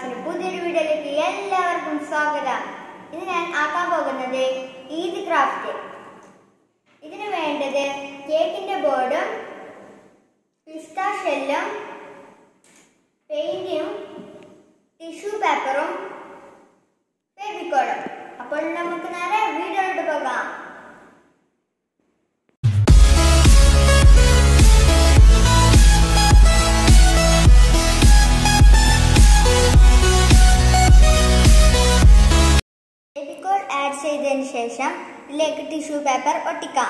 ക്രാഫ്റ്റ്സിന്റെ പുതിയൊരു വീഡിയോയിലേക്ക് എല്ലാവർക്കും സ്വാഗതം ഇന്ന് ഞാൻ ആക്കാൻ പോകുന്നത് ഈദ് ക്രാഫ്റ്റ് ഇതിന് വേണ്ടത് കേക്കിന്റെ ബോർഡും പിസ്ത ഷെല്ലും പെയിന്റും ടിഷ്യൂ പേപ്പറും ഫെവിക്കോളും അപ്പോൾ നമുക്ക് നേരെ വീഡിയോയിലോട്ട് പോകാം ഫെവിക്കോൾ ആഡ് ചെയ്തതിന് ശേഷം ഇതിലേക്ക് ടിഷ്യൂ പേപ്പർ ഒട്ടിക്കാം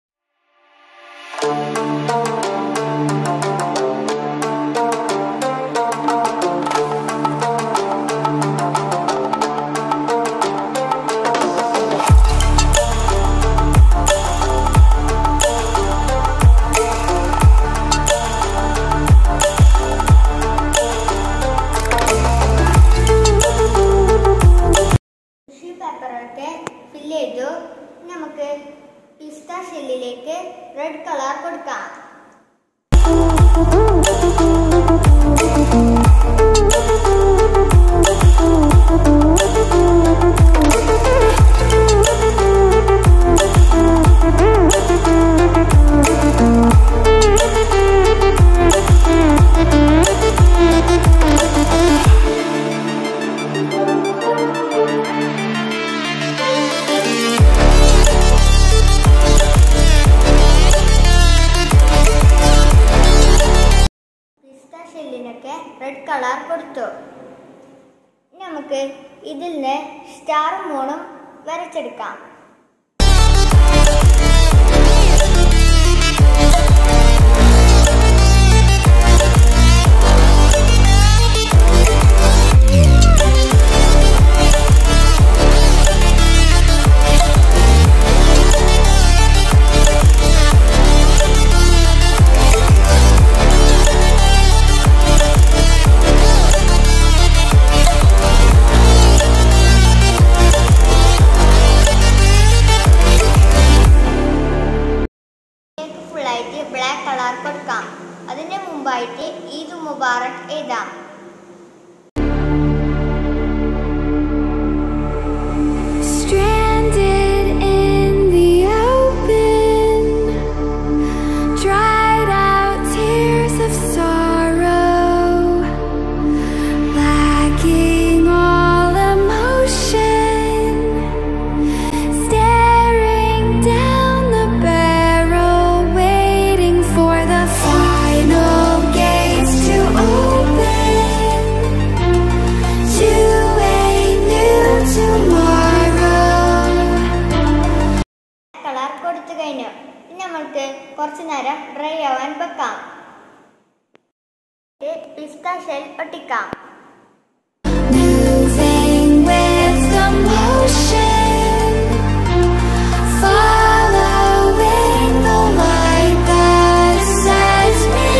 ടിഷ്യൂ പേപ്പറൊക്കെ ഫില്ല് ചെയ്തു ഇനി നമുക്ക് പിസ്ത ഷെല്ലിലേക്ക് റെഡ് കളർ കൊടുക്കാം പിസ്ത ഷെല്ലിനൊക്കെ റെഡ് കളർ കൊടുത്തു ഇനി നമുക്ക് ഇതിൽ നിന്ന് സ്റ്റാറും മൂണും വരച്ചെടുക്കാം കേക്ക് ഫുള്ളായിട്ട് ബ്ലാക്ക് കളർ കൊടുക്കാം അതിന് മുമ്പായിട്ട് ഈദ് മുബാറക് എഴുതാം Stranded in the open, dried out tears of sorrow, lacking all emotion, staring down the barrel, waiting for the final gates to open to a new tomorrow. Colour കൊടുത്തു കഴിഞ്ഞു ഇനി നമ്മൾക്ക് കുറച്ചു നേരം ഡ്രൈ ആവാൻ വെക്കാം പിസ്ത ഷെൽ ഒട്ടിക്കാം Moving with the motion, following the light that sets me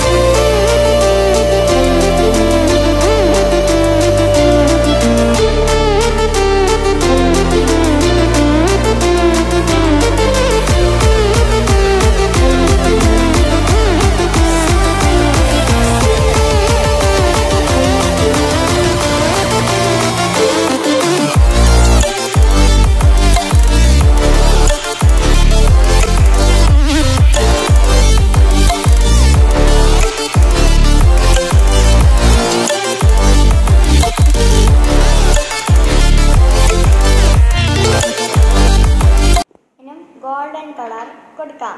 ഇനും ഗോൾഡൻ കളർ കൊടുക്കാം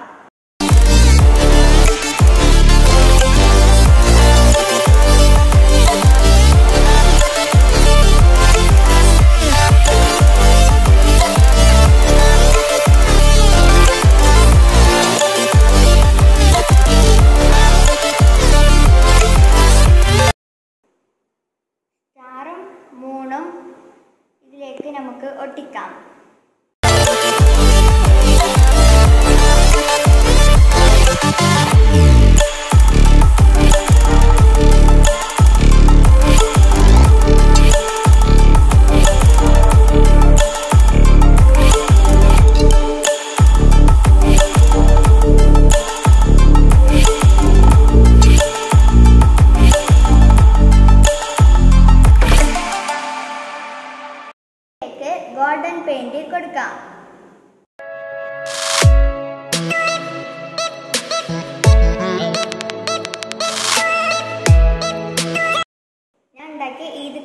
സ്റ്റാറും മൂണും ഇതിലേക്ക് നമുക്ക് ഒട്ടിക്കാം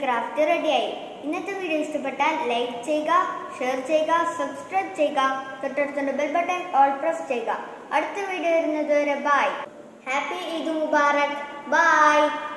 ക്രാഫ്റ്റ് റെഡിയായി ഇന്നത്തെ വീഡിയോ ഇഷ്ടപ്പെട്ടാൽ ലൈക്ക് ചെയ്യുക ഷെയർ ചെയ്യുക സബ്സ്ക്രൈബ് ചെയ്യുക തൊട്ടടുത്തുള്ള ബെൽ ബട്ടൺ ഓൾ പ്രസ് ചെയ്യുക അടുത്ത വീഡിയോ വരുന്നത് വരെ ബൈ ഹാപ്പി ഈദ് മുബാറക് ബൈ